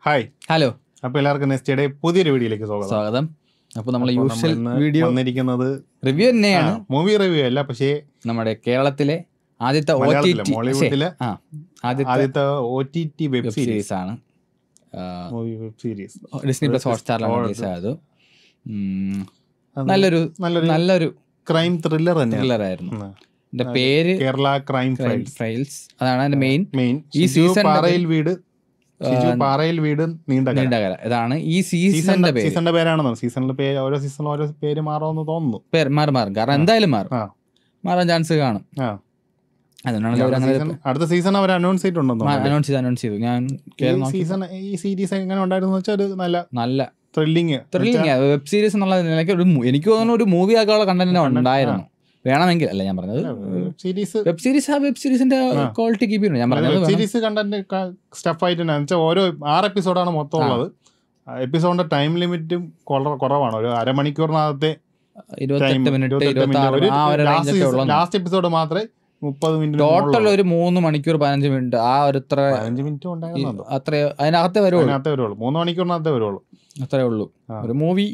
Hi hello അപ്പൊ എല്ലാവർക്കും next day പുതിയൊരു വീഡിയോയിലേക്ക് സ്വാഗതം സ്വാഗതം അപ്പോൾ നമ്മൾ അപ്പോൾ യൂഷ്വൽ ഇന്ന് വീഡിയോ വന്നിരിക്കുന്നത് റിവ്യൂ തന്നെയാണ് മൂവി റിവ്യൂ അല്ല പക്ഷേ നമ്മുടെ കേരളത്തിലെ ആദ്യത്തെ ഒ ടി മലയാളത്തിലെ ടി മോളിവുഡിലെ ആ ആദ്യത്തെ ആദ്യത്തെ O T T web web series series ആണ് movie web series Disney plus ഹോട്ട്സ്റ്റാറിലാണ് Oh, റിലീസ് ആയത് ഉം, നല്ലൊരു നല്ലൊരു നല്ലൊരു ക്രൈം ത്രില്ലർ തന്നെയാണ് ത്രില്ലർ ആയിരുന്നു ഉം. എന്റെ പേര് കേരള ക്രൈം ഫയൽസ് ഫൈൽസ് അതാണ് അതിന്റെ മെയിൻ മെയിൻ ഈ ഈ season ന്റെ പാറയിൽ വീട് ഷിജു പാറയിൽ വീട് നീണ്ട നീണ്ടകര ഇതാണ് ഈ സീസണിന്റെ സീസണിന്റെ പേര് സീസണിന്റെ പേരാണെന്നോ സീസണിലെ പേര് ഓരോ സീസണിലും ഓരോ പേര് മാറുമെന്ന് തോന്നുന്നു പേര് മാറും മാറും കാരണം എന്തായാലും മാറും ആ. മാറാൻ ചാൻസ് കാണും ആ അതുകൊണ്ടാണ് അവർ അടുത്ത അങ്ങനെ season- അടുത്ത സീസൺ അവർ അനൗൺസ് ചെയ്തിട്ടുണ്ടെന്നോ അനൗൺസ് ചെയ്ത് അനൗൺസ് ചെയ്തു ഞാൻ ഈ കേറി നോക്കി. സീസൺ ഈ സീരീസ് എങ്ങനെ ഉണ്ടായിരുന്നു വെച്ചാൽ ഒരു നല്ല നല്ല ത്രില്ലിങ് ത്രില്ലിങ് വെബ് സീരീസ് എന്നുള്ള നിലയ്ക്ക് ഒരു മു- എനിക്ക് തോന്നുന്നു ഒരു മൂവി ആക്കാനുള്ള കണ്ടന്റ് Content, ഉണ്ടായിരുന്നു വേണമെങ്കിൽ അല്ല ഞാൻ പറഞ്ഞത് സീരീസ് വെബ് സീരീസ് ആ വെബ് സീരീസിന്റെ ക്വാളിറ്റി കീപ്പ് ചെയ്യുന്നു ഞാൻ പറഞ്ഞത് വെബ് വേണം. സീരീസ് കണ്ടന്റ് സ്റ്റഫ് ആയിട്ട് വെച്ചാൽ ഓരോ ആറ് എപ്പിസോഡാണ് മൊത്തം ആ. ഉള്ളത് എപ്പിസോഡിന്റെ ടൈം ലിമിറ്റും കുറവാണ് ഒരു അരമണിക്കൂറിനകത്തെ ഇരുപത്തെട്ട് മിനിറ്റ് ഇരുപത്തി ആറ് ആ ഒരു റേഞ്ച് ഒക്കെ ഉള്ളത് ലാസ്റ്റ് എപ്പിസോഡ് മാത്രമേ മുപ്പത് മിനിറ്റ് ടോട്ടൽ ഒരു മൂന്ന് മണിക്കൂർ പതിനഞ്ച് മിനിറ്റ് ആ ഒരു ഇത്ര പതിനഞ്ച് മിനിറ്റ് ഉണ്ടായിരുന്നുണ്ടോ അത്ര അതിനകത്തെ വരുള്ളൂ അതിനകത്തേ വരുള്ളൂ മൂന്ന് മണിക്കൂറിനകത്തേ വരുള്ളൂ അത്രേ ഉള്ളൂ ആ. ഒരു മൂവി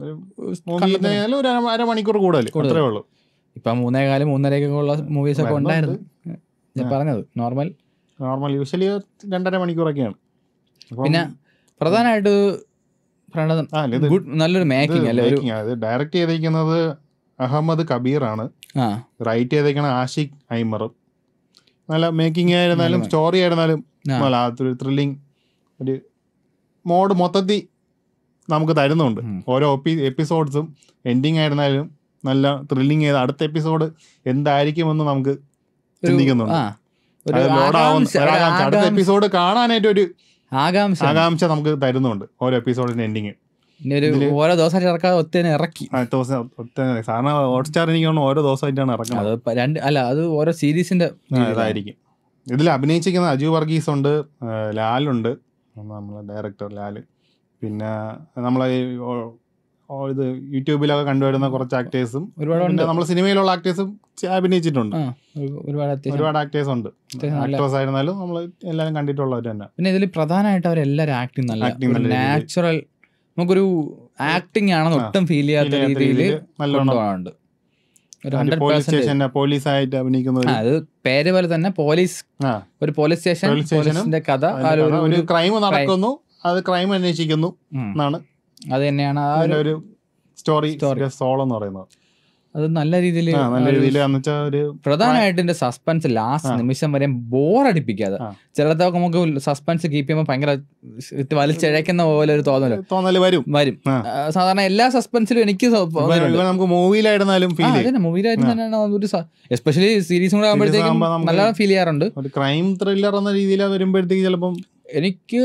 മൂവി ഒരു അര- അരമണിക്കൂർ കൂടുതൽ കൂടുതൽ. അത്രേ ഉള്ളൂ ഇപ്പൊ മൂന്നേകാല് മൂന്നരയൊക്കെ ഉള്ള മൂവീസ് ഒക്കെ വരുന്നുണ്ട്. ഉണ്ടായിരുന്നു ഞാൻ പറഞ്ഞത് നോർമൽ നോർമൽ യൂഷ്വലി രണ്ടര മണിക്കൂറൊക്കെയാണ് അപ്പം- പിന്നെ പ്രധാനമായിട്ട് പറയണത് ആ, അല്ല, ഇത് ഗുഡ് നല്ലൊരു മേക്കിംഗ് അല്ലെ ഒരു ഡയറക്റ്റ് ചെയ്തിരിക്കുന്നത് അഹമ്മദ് കബീർ ആണ് ആ റൈറ്റ് ചെയ്തേക്കണ ആഷിഖ് ഐമർ നല്ല മേക്കിംഗ് ആയിരുന്നാലും നല്ല സ്റ്റോറി ആയിരുന്നാലും ആ. നല്ല ഒരു ത്രില്ലിങ് ഒരു മോഡ് മൊത്തത്തിൽ നമുക്ക് തരുന്നുണ്ട് ഉം. ഓരോ എപ്പിസോഡ്സും എൻഡിങ് ആയിരുന്നാലും നല്ല ത്രില്ലിങ് ചെയ്ത് അടുത്ത എപ്പിസോഡ് എന്തായിരിക്കുമെന്ന് നമുക്ക് ഒരു ചിന്തിക്കുന്നുണ്ട് ആ ഒരു അത് ലോഡ് ആവുന്ന ആകാംക്ഷ- ഒരു ഒരാകാംക്ഷ. അടുത്ത ആകാംക്ഷ- എപ്പിസോഡ് കാണാനായിട്ട് ഒരു ആകാംക്ഷ ആകാംക്ഷ നമുക്ക് തരുന്നുണ്ട് ഓരോ എപ്പിസോഡിന്റെ എൻഡിങ് ഇനി ഒരു ഇതില് ഓരോ ദിവസം ഇറക്കാതെ ഒത്തേനെ ഇറക്കി അടുത്ത ദിവസം ഒത്ത- സാധാരണ ഹോട്ട്സ്റ്റാർ എനിക്ക് തോന്നുന്നു ഓരോ ദിവസമായിട്ടാണ് ഇറക്കുന്നത് അത് പ- രണ്ട് അല്ല അത് ഓരോ സീരീസിന്റെ ആ, ഇതായിരിക്കും ഇതിൽ അഭിനയിച്ചിരിക്കുന്ന അജു വർഗീസ് ഉണ്ട് ആ, ലാലുണ്ട് നമ്മളെ ഡയറക്ടർ ലാല് പിന്നെ നമ്മളെ ഈ ഓ- ഓ ഇത് യൂട്യൂബിലൊക്കെ കണ്ടുവരുന്ന കുറച്ച് ആക്ടേഴ്സും ഒരുപാട് ഉണ്ട് പിന്നെ നമ്മളെ സിനിമയിലുള്ള ആക്ടേഴ്സും അഭിനയിച്ചിട്ടുണ്ട് ആ ഒരു- ഒരുപാട് അത്യാവശ്യം ഒരുപാട് ആക്ടേഴ്സ് ഉണ്ട് അത്യാവശ്യം നല്ല ആക്ടേഴ്സ് ആയിരുന്നാലും നമ്മൾ എല്ലാവരും കണ്ടിട്ടുള്ളവർ തന്നെ പിന്നെ ഇതിൽ പ്രധാനമായിട്ട് അവരെല്ലാരും ആക്ടിങ് നല്ല Acting നല്ല രീതിയില്. നാച്ചുറൽ നമുക്കൊരു ആക്ടിങ് ആണെന്ന് ആ, ഒട്ടും ഫീൽ ചെയ്യാത്ത ചെയ്യാത്ത രീതിയിൽ രീതിയില് നല്ലോണം കൊണ്ടുപോകാനുണ്ട് ഒരു ഹൺഡ്രഡ് പോലീസ് പെർസെന്റ് സ്റ്റേഷന്റെ പോലീസായിട്ട് അഭിനയിക്കുന്ന ഒരു- അത് പേര് പോലെ തന്നെ പോലീസ് ആ, ഒരു പോലീസ് സ്റ്റേഷൻ Police station ഉം പോലീസിന്റെ കഥ ആ അതിന്റെ ഒരു- കഥ, ഒരു ക്രൈം നടക്കുന്നു അത് ക്രൈം അന്വേഷിക്കുന്നു ഉം. എന്നാണ് അത് തന്നെയാണ് ആ അതിന്റെ ഒരു ഒരു സ്റ്റോറി Story. സോൾ എന്ന് പറയുന്നത് അത് നല്ല രീതിയിൽ ആ, നല്ല രീതിയിൽ എന്ന് വെച്ചാൽ ഒരു പ്രധാനമായിട്ട് ഇതിന്റെ സസ്പെൻസ് ലാസ്റ്റ് ആ. നിമിഷം വരെ ബോറടിപ്പിക്കാതെ ആ. ചിലതൊക്കെ നമുക്ക് സസ്പെൻസ് കീപ്പ് ചെയ്യുമ്പോൾ ഭയങ്കര ഇത് വലിച്ചിഴക്കുന്ന പോലെ ഒരു തോന്നല് തോന്നല് വരും വരും ആ. ആ, സാധാരണ എല്ലാ സസ്പെൻസിലും എനിക്ക് സ- ഇവ- തോന്നിയിട്ടുണ്ട്. ഇവ നമുക്ക് മൂവിയിലായിരുന്നാലും ആ, ഫീൽ ചെയ്യും അതന്നെ മൂവിയിലായിരുന്നു തന്നെയാണ് ഒരു എസ്പെഷ്യലി സീരീസും കൂടെ ആകുമ്പോഴത്തേക്കും ആകുമ്പോ നമുക്ക് നല്ല ഫീൽ ചെയ്യാറുണ്ട് ഒരു ക്രൈം ത്രില്ലർ എന്ന രീതിയിൽ വരുമ്പോഴത്തേക്ക് ചിലപ്പം എനിക്ക്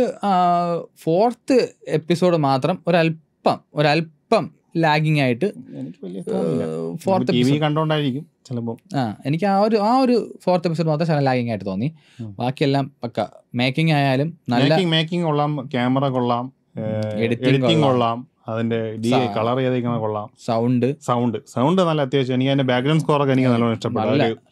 ഫോർത്ത് എപ്പിസോഡ് മാത്രം ഒരല്പം ഒരല്പം ലാഗിങ് ആയിട്ട് എനിക്ക് വലിയ തോന്നിയില്ല. ഫോർത്ത് ടി വി കണ്ടോണ്ടായിരിക്കും ചിലപ്പം ആ എനിക്ക് ആ ഒരു ആ ഒരു ഫോർത്ത് എപ്പിസോഡ് മാത്രം ശകലം ലാഗിങ് ആയിട്ട് തോന്നി ഉം. ബാക്കിയെല്ലാം പക്ക മേക്കിംഗ് ആയാലും നല്ല മേക്കിംഗ് മേക്കിംഗ് കൊള്ളാം ക്യാമറ കൊള്ളാം Editing എഡിറ്റിംഗ് കൊള്ളാം. കൊള്ളാം അതിന്റെ ഡി Sa- കളർ ചെയ്തേക്കണ കൊള്ളാം സൗണ്ട് സൗണ്ട് സൗണ്ട് നല്ല അത്യാവശ്യം എനിക്ക് അതിന്റെ ബാക്ക്ഗ്രൗണ്ട് സ്കോർ ഒക്കെ എനിക്ക് നല്ലോണം ഇഷ്ടപ്പെട്ടു നല്ല- ഒരു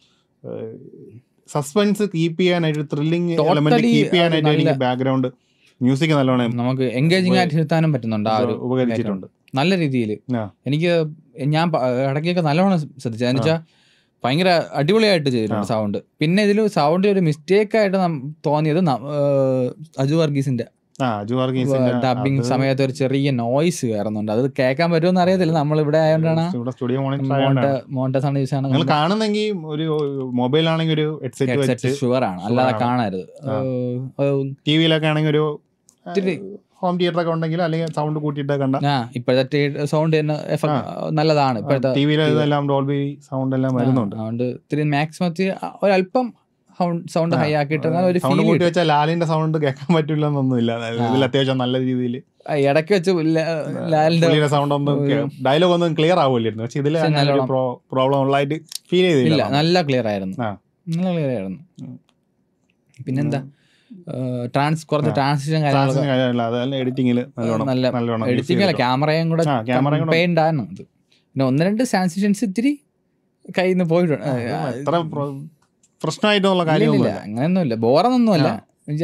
സസ്പെൻസ് കീപ്പ് ചെയ്യാനായിട്ട് ത്രില്ലിംഗ് Totally എലമെന്റ് കീപ്പ് ചെയ്യാനായിട്ട് അത് എനിക്ക് നല്ല- ബാക്ക്ഗ്രൗണ്ട് മ്യൂസിക് നല്ലോണം നമുക്ക് എൻഗേജിങ് ആയിട്ട് ഇരുത്താനും പറ്റുന്നുണ്ട് ആ ഒരു ഉപകരിച്ചിട്ടുണ്ട് നല്ല രീതിയിൽ ആ. എനിക്ക് ഞാൻ പ- ഇടയ്ക്കൊക്കെ നല്ലോണം ശ്രദ്ധിച്ചു എന്ന് വെച്ചാൽ ഭയങ്കര അടിപൊളിയായിട്ട് ചെയ്തിട്ടുണ്ട് ആ. സൗണ്ട് പിന്നെ ഇതിൽ സൗണ്ട് ഒരു മിസ്റ്റേക്ക് ആയിട്ട് നം- തോന്നിയത് ന- ഏഹ് അജു വർഗീസിന്റെ ആ അജു വർഗീസിന്റെ ഡബിങ് അത് സമയത്ത് ഒരു ചെറിയ നോയ്സ് കയറുന്നുണ്ട് അത് കേൾക്കാൻ പറ്റുമെന്ന് അറിയത്തില്ല നമ്മൾ ഇവിടെ ആയതുകൊണ്ടാണ് ഇവിടെ സ്റ്റുഡിയോ മോണിറ്റർ മോണ്ട ആയതുകൊണ്ടാണ് മോണ്ടസ് ആണ് യൂസ് നിങ്ങൾ കാണുന്നെങ്കിൽ ഒരു മൊബൈൽ ആണെങ്കിൽ ഒരു ഹെഡ്സെറ്റ് ഹെഡ്സെറ്റ് വെച്ച് ഷുവർ ആണ് അല്ലാതെ ആണ്. കാണരുത് ആ. ഏഹ്, ടി വിയിലൊക്കെ ആണെങ്കിൽ ഒരു ഇത്തിരി ഹോം തിയേറ്റർ ഒക്കെ ഉണ്ടെങ്കിൽ അല്ലെങ്കിൽ സൗണ്ട് കൂട്ടിയിട്ട് കണ്ട ആ ഇപ്പോഴത്തെ സൗണ്ട് തന്നെ effect നല്ലതാണ് ഇപ്പോഴത്തെ ടി വിയിൽ ഇതെല്ലാം ഡോൾബി സൗണ്ട് എല്ലാം വരുന്നുണ്ട് ആ, അതുകൊണ്ട് ഇത്തിരി മാക്സിമം ഒരല്പം സൗണ്ട് ആ, ഹൈ ആക്കിയിട്ട് എന്നാൽ ഒരു സൗണ്ട് ഫീൽ കൂട്ടി വെച്ചാൽ ലാലിന്റെ സൗണ്ട് കേൾക്കാൻ പറ്റില്ല എന്നൊന്നുമില്ല അതായത് ഇതിൽ അത്യാവശ്യം നല്ല രീതിയിൽ ഇടയ്ക്ക് വെച്ച് ല- ലാലിന്റെ പുള്ളിയുടെ സൗണ്ട് ഒന്നും ഡയലോഗ് ഒന്നും ക്ലിയർ ആവില്ലായിരുന്നു പക്ഷെ ഇതിൽ പക്ഷെ നല്ലോണം- പ്രോബ്ലം ഉള്ളതായിട്ട് ഫീൽ ഇല്ല ചെയ്തില്ല നല്ല ക്ലിയർ ആയിരുന്നു ആ. നല്ല ക്ലിയർ ആയിരുന്നു ഉം. പിന്നെന്താ ട്രാൻസ് കുറച്ച് ആ. ട്രാൻസിഷൻ കാര്യങ്ങളൊക്കെ ട്രാൻസിന് കാര്യമില്ല അതല്ല എഡിറ്റിംഗിൽ നല്ലോണം നല്ല നല്ലോണം use എഡിറ്റിംഗ് അല്ല ചെയ്തിട്ടുണ്ട്. ക്യാമറയും കൂടെ ആ, ക്യാമറയും കൂടെ- കമ്പൈൻഡ് ആണ് അത് പിന്നെ ഒന്ന് രണ്ട് ട്രാൻസിഷൻസ് ഇത്തിരി കയ്യിൽ നിന്ന് പോയിട്ടുണ്ട് അത് അത്ര പ്ര- പ്രശ്നമായിട്ടുള്ള ഇല്ല, ഇല്ല, കാര്യമൊന്നുമില്ല അങ്ങനെയൊന്നുമില്ല ബോറൊന്നുമല്ല ആ. എന്നുവെച്ചാ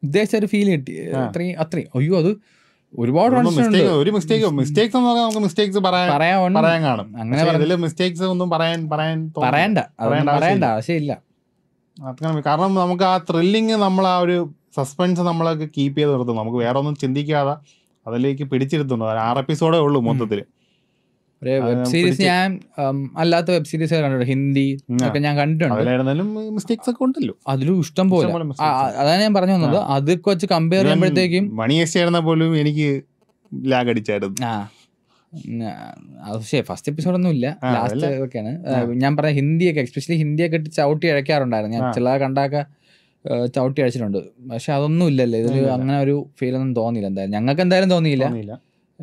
ഉദ്ദേശിച്ച ഒരു ഫീൽ കിട്ടി ആ. അത്രയും അത്രയും അയ്യോ അത് ഒരുപാട് ഒന്നും ട്രാൻസിഷൻ ഉണ്ട് mistake- ഒരു മിസ്റ്റേക്ക് മിസ്റ്റേക്സ് എന്ന് പറഞ്ഞാൽ നമുക്ക് മിസ്റ്റേക്സ് പറയാൻ പറയാൻ ഒന്നും പറയാൻ കാണും അങ്ങനെ പക്ഷേ പറഞ്ഞ- ഇതില് മിസ്റ്റേക്സ് ഒന്നും പറയാൻ പറയാൻ തോന്നുന്നില്ല. പറയണ്ട അതൊന്നും പറയേണ്ട പറയണ്ട ആവശ്യമില്ല അങ്ങനെ കാരണം നമുക്ക് ആ ത്രില്ലിങ് നമ്മൾ ആ ഒരു സസ്പെൻസ് നമ്മളൊക്കെ കീപ്പ് ചെയ്ത് നിർത്തും നമുക്ക് വേറെ ഒന്നും ചിന്തിക്കാതെ അതിലേക്ക് പിടിച്ചിരുത്തുന്നു ഒരു ആറ് എപ്പിസോഡേ ഉള്ളൂ മൊത്തത്തിൽ ഒരു അത് വെബ് സീരീസ് പിടിച്ച്- ഞാൻ ഉം, അല്ലാത്ത വെബ് സീരീസ് കണ്ടിട്ടുണ്ട് ഹിന്ദി ഉം. ഒക്കെ ഞാൻ കണ്ടിട്ടുണ്ട് അതിലായിരുന്നാലും മിസ്റ്റേക്സ് ഒക്കെ ഉണ്ടല്ലോ അതിലും ഇഷ്ടം പോലെ ഇഷ്ടംപോലെ ആ, mistakes ആ, അതാണ് ഞാൻ പറഞ്ഞു വന്നത് അതൊക്കെ വെച്ച് കമ്പയർ Even ചെയ്യുമ്പോഴത്തേക്കും മണി എസ് ആയിരുന്ന പോലും എനിക്ക് ലാഗ് അടിച്ചായിരുന്നു ആ ഉം, ആ, പക്ഷേ ഫസ്റ്റ് എപ്പിസോഡ് ഒന്നും ഇല്ല ആ, ലാസ്റ്റ് അതല്ല. ഒക്കെയാണ് ആ, ഞാൻ പറഞ്ഞ ഹിന്ദിയൊക്കെ എക്സ്പെഷ്യലി ഹിന്ദിയൊക്കെ ഇട്ട് ചവിട്ടി അഴക്കാറുണ്ടായിരുന്നു ഞാൻ ആ. ചില കണ്ടാക്ക ചവിട്ടി അഴിച്ചിട്ടുണ്ട് പക്ഷെ അതൊന്നും ഇല്ലല്ലോ ഇതിൽ ഇല്ല. അങ്ങനെ ഒരു ഫീൽ ഒന്നും തോന്നിയില്ല എന്തായാലും ഞങ്ങൾക്ക് എന്തായാലും തോന്നിയില്ല തോന്നിയില്ല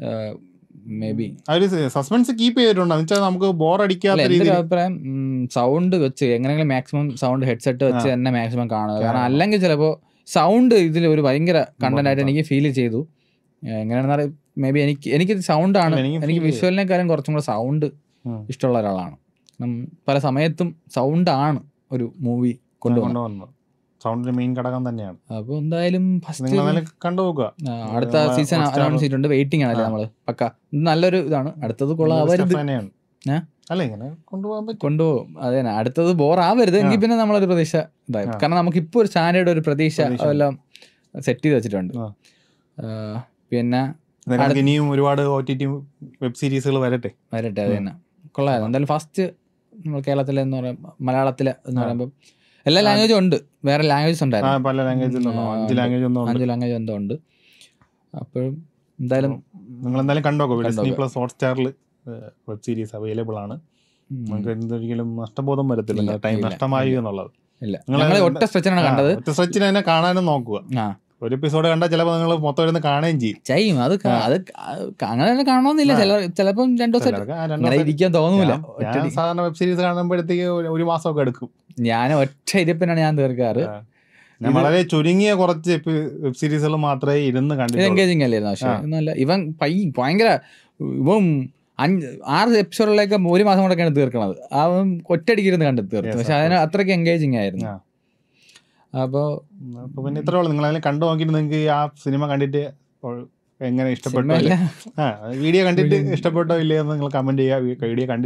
മേ ബി അവര് സസ്പെൻസ് കീപ്പ് ചെയ്തിട്ടുണ്ട് എന്ന് വെച്ചാൽ നമുക്ക് ബോർ അടിക്കാത്ത എന്റെ ഒരു രീതിയിൽ അഭിപ്രായം സൗണ്ട് വെച്ച് എങ്ങനെയെങ്കിലും മാക്സിമം സൗണ്ട് ഹെഡ്സെറ്റ് വെച്ച് ആ. തന്നെ മാക്സിമം കാണുക കാരണം കാണുക. അല്ലെങ്കിൽ ചിലപ്പോൾ സൗണ്ട് ഇതിൽ ഒരു ഭയങ്കര കണ്ടന്റ് ആയിട്ട് Important എനിക്ക് ഫീൽ ചെയ്തു എങ്ങനെയാണെന്ന് മേ ബി എനിക്ക് എനിക്ക് സൗണ്ട് ആണ് എനിക്കും feel എനിക്ക് ചെയ്തു. വിഷ്വലിനെക്കാളും കുറച്ചും കൂടെ സൗണ്ട് ഉം. ഇഷ്ടമുള്ള ഒരാളാണ് കാരണം പല സമയത്തും സൗണ്ട് ആണ് ഒരു മൂവി കൊണ്ടുപോകുന്നത് കൊണ്ടുവന്നത് സൗണ്ടിന്റെ മെയിൻ ഘടകം തന്നെയാണ് അപ്പോൾ എന്തായാലും ഫസ്റ്റ് നിങ്ങൾ എന്നാലും കണ്ടു നോക്കുക അടുത്ത നമ്മളെ സീസൺ Hotstar- അനൗൺസ് ചെയ്തിട്ടുണ്ട് വെയിറ്റിംഗ് ആണല്ലേ ആ. നമ്മള് പക്ക ഇത് നല്ലൊരു ഇതാണ് അടുത്തത് കൊള്ളാവരുത് തന്നെയാണ് ഏ? അല്ല ഇങ്ങനെ കൊണ്ടുപോകാൻ പറ്റും കൊണ്ടുപോകും അതെ തന്നെ അടുത്തത് ബോർ ആവരുത് എങ്കിൽ ആ. പിന്നെ നമ്മളൊരു പ്രതീക്ഷ ഇതായി ആ. കാരണം നമുക്ക് ഇപ്പോൾ ഒരു സ്റ്റാൻഡേർഡ് ഒരു പ്രതീക്ഷ പ്രതീക്ഷ. അതെല്ലാം സെറ്റ് ചെയ്ത് വെച്ചിട്ടുണ്ട് ആ. ആ, പിന്നെ എന്നാലും നമുക്ക് ഇനിയും ഒരുപാട് ഒ ടി ടി വെബ് സീരീസുകൾ വരട്ടെ വരട്ടെ അത് തന്നെ കൊള്ളായിരുന്നു എന്തായാലും ഫസ്റ്റ് നമ്മൾ കേരളത്തിലെ എന്ന് പറയുമ്പോൾ മലയാളത്തിലെ എന്ന് ആ. പറയുമ്പോൾ എല്ലാ ലാംഗ്വേജും ഉണ്ട് വേറെ ലാംഗ്വേജസ് ആ ഉണ്ടായിരുന്നു പല ലാംഗ്വേജിലുണ്ടോ ആ, അഞ്ച് ഉണ്ട്. ലാംഗ്വേജ് ഒന്നും ഉണ്ട് അഞ്ച് ലാംഗ്വേജ് എന്തോ ഉണ്ട് അപ്പോഴും എന്തായാലും നിങ്ങൾ എന്തായാലും കണ്ടോക്കോ ഡിസ്നി കണ്ടോക്കാം. പ്ലസ് ഹോട്ട്സ്റ്റാറിൽ വെബ് സീരീസ് അവൈലബിൾ ആണ് ഉം, നമുക്ക് എന്തൊരിക്കലും നഷ്ടബോധം വരത്തില്ല ഇല്ല, ടൈം ഇല്ല, നഷ്ടമായി ഇല്ല. എന്നുള്ളത് ഇല്ല നിങ്ങള് ഞങ്ങൾ ഒറ്റ സ്ട്രെച്ചിനാണ് കണ്ടത് സ്ട്രെച്ചിന് തന്നെ കാണാനും നോക്കുക ആ ഒരു എപ്പിസോഡ് കണ്ടാൽ ചിലപ്പോൾ നിങ്ങൾ മൊത്തം ഇരുന്ന് കാണുകയും ചെയ്യും ചെയ്യും അത് ക- ആ. അത് ക- അങ്ങനെ തന്നെ കാണണമെന്നില്ല ചില ചിലപ്പം രണ്ടു ദിവസം ചിലർക്ക് ആ രണ്ട് അങ്ങനെ ദിവസം ഇരിക്കാൻ തോന്നൂല ഞാൻ- ഞാൻ ഒറ്റയടി. സാധാരണ വെബ് സീരീസ് കാണുമ്പോഴത്തേക്ക് ഒരു- ഒരു മാസമൊക്കെ എടുക്കും ഞാൻ ഒറ്റ ഇരിപ്പിനാണ് ഞാൻ തീർക്കാറ് ആ. ഞാൻ വളരെ ചുരുങ്ങിയ കുറച്ച് വെബ് സീരീസുകൾ മാത്രമേ ഇരുന്ന് ഇത് കണ്ടിട്ടുള്ളൂ എൻഗേജിങ് അല്ലായിരുന്നു പക്ഷേ ആ. നല്ല ഇവൻ പൈ ഭയങ്കര ഇവൻ അഞ്ച് ആറ് എപ്പിസോഡിലേക്ക് ഒരു മാസം കൊണ്ടൊക്കെയാണ് തീർക്കണത് അവൻ ഒറ്റയടിക്ക് ഇരുന്ന് കണ്ട് തീർത്തു Yes, പക്ഷെ of അതിന് അത്രയ്ക്ക് എൻഗേജിങ് ആയിരുന്നു ആ. അപ്പോൾ അപ്പൊ പിന്നെ ഇത്രേ ഉള്ളൂ നിങ്ങൾ അതിൽ കണ്ടു നോക്കിയിട്ട് നിങ്ങൾക്ക് ആ സിനിമ കണ്ടിട്ട് ഒ- എങ്ങനെ ഇഷ്ടപ്പെട്ടോ സിനിമയല്ല ആ വീഡിയോ കണ്ടിട്ട് വീഡിയോ- ഇഷ്ടപ്പെട്ടോ ഇല്ലയോ എന്ന് നിങ്ങൾ കമന്റ് ചെയ്യുക വീഡിയോ കണ്ട്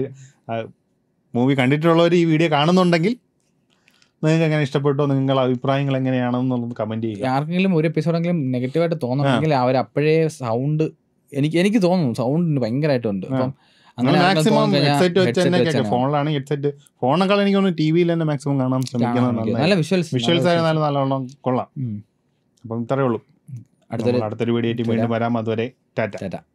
മൂവി കണ്ടിട്ടുള്ളവർ ഈ വീഡിയോ കാണുന്നുണ്ടെങ്കിൽ നിങ്ങൾക്ക് എങ്ങനെ ഇഷ്ടപ്പെട്ടോ നിങ്ങളുടെ അഭിപ്രായങ്ങൾ എങ്ങനെയാണെന്നുള്ളത് കമന്റ് ചെയ്യുക ആർക്കെങ്കിലും ഒരു എപ്പിസോഡെങ്കിലും നെഗറ്റീവായിട്ട് തോന്നണമെങ്കിൽ അവർ അപ്പോഴേ സൗണ്ട് എനിക്ക് എനിക്ക് തോന്നുന്നു സൗണ്ട് ഭയങ്കരമായിട്ടുണ്ട് അപ്പം അങ്ങനെ ആർക്കെങ്കിലും മാക്സിമം തോന്നിക്കഴിഞ്ഞാൽ ഹെഡ്സെറ്റ് വെച്ച് headset തന്നെ വെച്ച് കേൾക്കാം തന്നെ ഫോണിലാണ് ഹെഡ്സെറ്റ് ഫോണിനേക്കാൾ എനിക്ക് തോന്നുന്നു ടി വിയിൽ തന്നെ മാക്സിമം കാണാൻ കാണാൻ ശ്രമിക്കുന്നത് എനിക്ക് നല്ല വിഷ്വൽസ് വിഷ്വൽസ് ആയിരുന്നാലും നല്ലോണം കൊള്ളാം അപ്പം ഇത്രയേ ഉള്ളൂ അടുത്തൊരു നമ്മൾ അടുത്തൊരു വീഡിയോ വീണ്ടും വരാം അതുവരെ ടാറ്റ ചേട്ടാ